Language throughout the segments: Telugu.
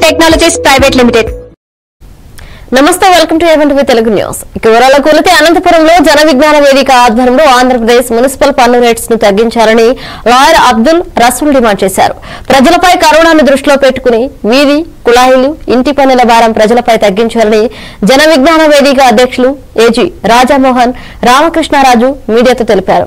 టెక్నాలజీస్ ప్రైవేట్ లిమిటెడ్ నమస్తే వెల్కమ్ టు ఏవెంట్ తెలుగు న్యూస్ ఇక వివరాల కొలితే అనంతపురంలో జన విజ్ఞాన వేదిక ఆధ్వర్యంలో ఆంధ్రప్రదేశ్ మున్సిపల్ పన్ను రేట్స్ ను తగ్గించాలని లాయర్ అబ్దుల్ రసూల్ డిమాండ్ చేశారు ప్రజలపై కరోనాను దృష్టిలో పెట్టుకుని వీధి కుళాయిలు ఇంటి పన్నుల భారం ప్రజలపై తగ్గించాలని జన విజ్ఞాన వేదిక అధ్యక్షులు ఏజీ రాజామోహన్ రామకృష్ణారాజు మీడియాతో తెలిపారు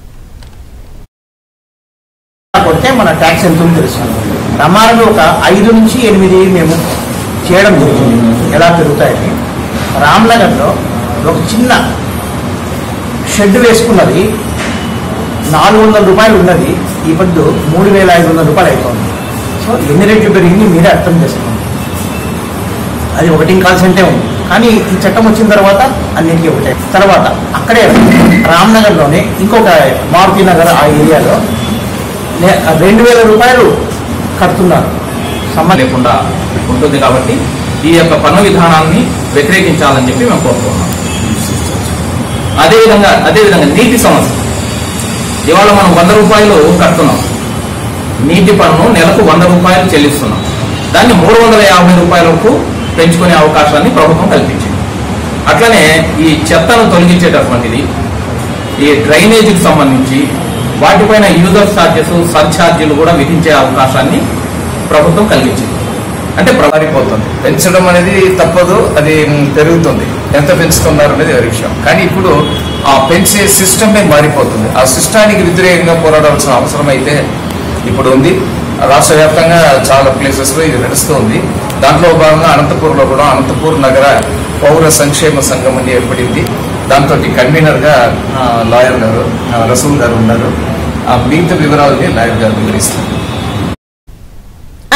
కొడితే మన ట్యాక్స్ ఎంత ఉందో తెలుస్తుంది ప్రమాణాలు ఒక ఐదు నుంచి ఎనిమిది మేము చేయడం జరుగుతుంది ఎలా పెరుగుతాయని రామ్నగర్లో ఒక చిన్న షెడ్ వేసుకున్నది నాలుగు వందల రూపాయలు ఉన్నది ఈ పొద్దు మూడు వేల ఐదు వందల రూపాయలు అవుతుంది సో ఎన్ని రేట్లు పెరిగింది మీరే అర్థం చేసుకోండి అది ఒకటి కాల్సెంటే ఉంది కానీ ఈ చట్టం వచ్చిన తర్వాత అన్నిటికీ ఒకటే తర్వాత అక్కడే రామ్నగర్లోనే ఇంకొక మారుతి నగర్ ఆ ఏరియాలో నే- రెండు వేల రూపాయలు కడుతున్నారు సంబంధం లేకుండా ఉంటుంది కాబట్టి ఈ యొక్క పన్ను విధానాన్ని వ్యతిరేకించాలని చెప్పి మేము కోరుతున్నాం అదేవిధంగా అదేవిధంగా నీటి సమస్య ఇవాళ మనం వంద రూపాయలు కడుతున్నాం నీటి పన్ను నెలకు వంద రూపాయలు చెల్లిస్తున్నాం దాన్ని మూడు వందల యాభై రూపాయలకు పెంచుకునే అవకాశాన్ని ప్రభుత్వం కల్పించింది అట్లనే ఈ చెత్తను తొలగించేటటువంటిది ఈ డ్రైనేజీకి సంబంధించి వాటిపైన యూజర్ ఛార్జెస్ సర్ఛార్జీలు కూడా విధించే అవకాశాన్ని ప్రభుత్వం కలిగించింది అంటే ప్ర- మారిపోతుంది పెంచడం అనేది తప్పదు అది మ్, పెరుగుతుంది ఎంత పెంచుతున్నారు అనేది వేరే విషయం కానీ ఇప్పుడు ఆ పెంచే సిస్టమే మారిపోతుంది ఆ సిస్టానికి వ్యతిరేకంగా పోరాడాల్సిన అవసరం అయితే ఇప్పుడు ఉంది రాష్ట్ర వ్యాప్తంగా చాలా ప్లేసెస్ లో ఇది నడుస్తుంది దాంట్లో భాగంగా అనంతపూర్లో కూడా అనంతపూర్ నగర పౌర సంక్షేమ సంఘం అని ఏర్పడింది దాంతో కన్వీనర్ గా ఆ, లాయర్ గారు ఆ, రసూల్ గారు ఉన్నారు ఆ మిగతా వివరాలని లాయర్ గారు వివరిస్తారు